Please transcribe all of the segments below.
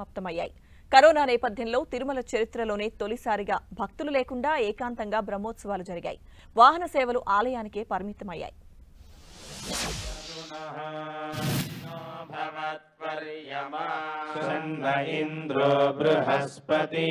సమాప్తమయ్యాయి corona నేపథ్యంలో తిరుమల చరిత్రలోనే తొలిసారిగా భక్తులు లేకుండా ఏకాంతంగా బ్రహ్మోత్సవాలు జరిగాయి వాహన సేవలు ఆలయానికే పరిమితమయ్యాయి సన్న ఇంద్రో బృహస్పతి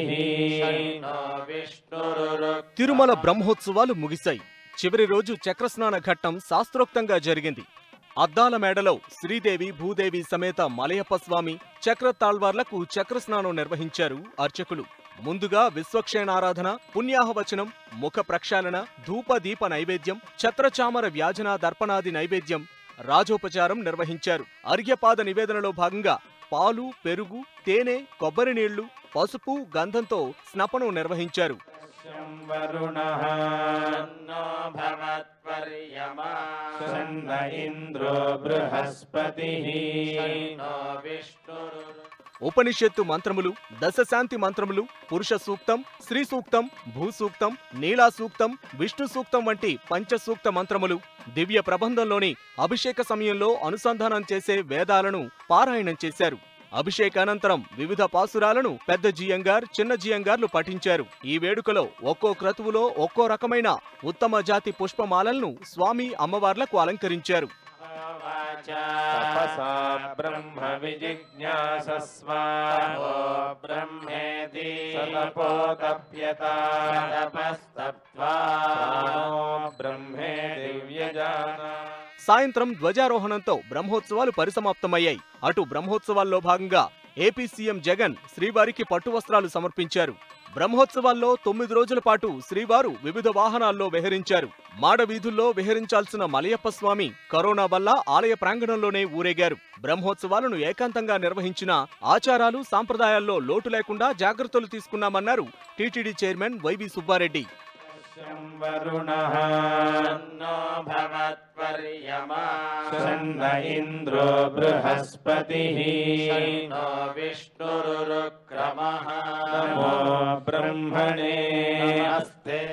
తిరుమల బ్రహ్మోత్సవాలు ముగిశాయి చివరి రోజు చక్రస్నాన ఘట్టం శాస్త్రోక్తంగా జరిగింది అద్దాల మేడలో శ్రీదేవి భూదేవి సమేత మలయప్ప స్వామి చక్ర తాళ్వార్లకు చక్రస్నానం నిర్వహించారు అర్చకులు ముందుగా విశ్వక్షేణారాధన పుణ్యాహవచనం ముఖ ప్రక్షాళన ధూప దీప నైవేద్యం ఛత్రచామర వ్యాజన దర్పణాది నైవేద్యం రాజోపచారం నిర్వహించారు అర్ఘ్యపాద నివేదనలో భాగంగా పాలు పెరుగు తేనె కొబ్బరి నీళ్లు పసుపు గంధంతో స్నపనం నిర్వహించారు వరుణ సన్న ఇంద్రో బృహస్పతి ఉపనిషత్తు మంత్రములు దశశాంతి మంత్రములు పురుష సూక్తం శ్రీ సూక్తం భూసూక్తం నీలా సూక్తం విష్ణు సూక్తం వంటి పంచసూక్త మంత్రములు దివ్య ప్రబంధంలోని అభిషేక సమయంలో అనుసంధానం చేసే వేదాలను పారాయణం చేశారు అభిషేకానంతరం వివిధ పాసురాలను పెద్ద జియంగార్ చిన్న జియంగార్లు పఠించారు ఈ వేడుకలో ఒక్కో క్రతువులో ఒక్కో రకమైన ఉత్తమ జాతి పుష్పమాలలను స్వామి అమ్మవార్లకు అలంకరించారు తపసా బ్రహ్మ విజిజ్ఞాసస్వ బ్రహ్మేది సతపోతప్యత బ్రహ్మే దివ్యజాన సాయంత్రం ధ్వజారోహణంతో బ్రహ్మోత్సవాలు పరిసమాప్తమయ్యాయి అటు బ్రహ్మోత్సవాల్లో భాగంగా ఏపీ సీఎం జగన్ శ్రీవారికి పట్టు వస్త్రాలు సమర్పించారు బ్రహ్మోత్సవాల్లో తొమ్మిది రోజుల పాటు శ్రీవారు వివిధ వాహనాల్లో విహరించారు మాడ వీధుల్లో విహరించాల్సిన మలయప్ప స్వామి కరోనా వల్ల ఆలయ ప్రాంగణంలోనే ఊరేగారు బ్రహ్మోత్సవాలను ఏకాంతంగా నిర్వహించిన ఆచారాలు సాంప్రదాయాల్లో లోటు లేకుండా జాగ్రత్తలు తీసుకున్నామన్నారు టీటీడీ చైర్మన్ వైవి సుబ్బారెడ్డి వరుణ సన్న ఇంద్రో బృహస్పతి నమో బ్రహ్మణే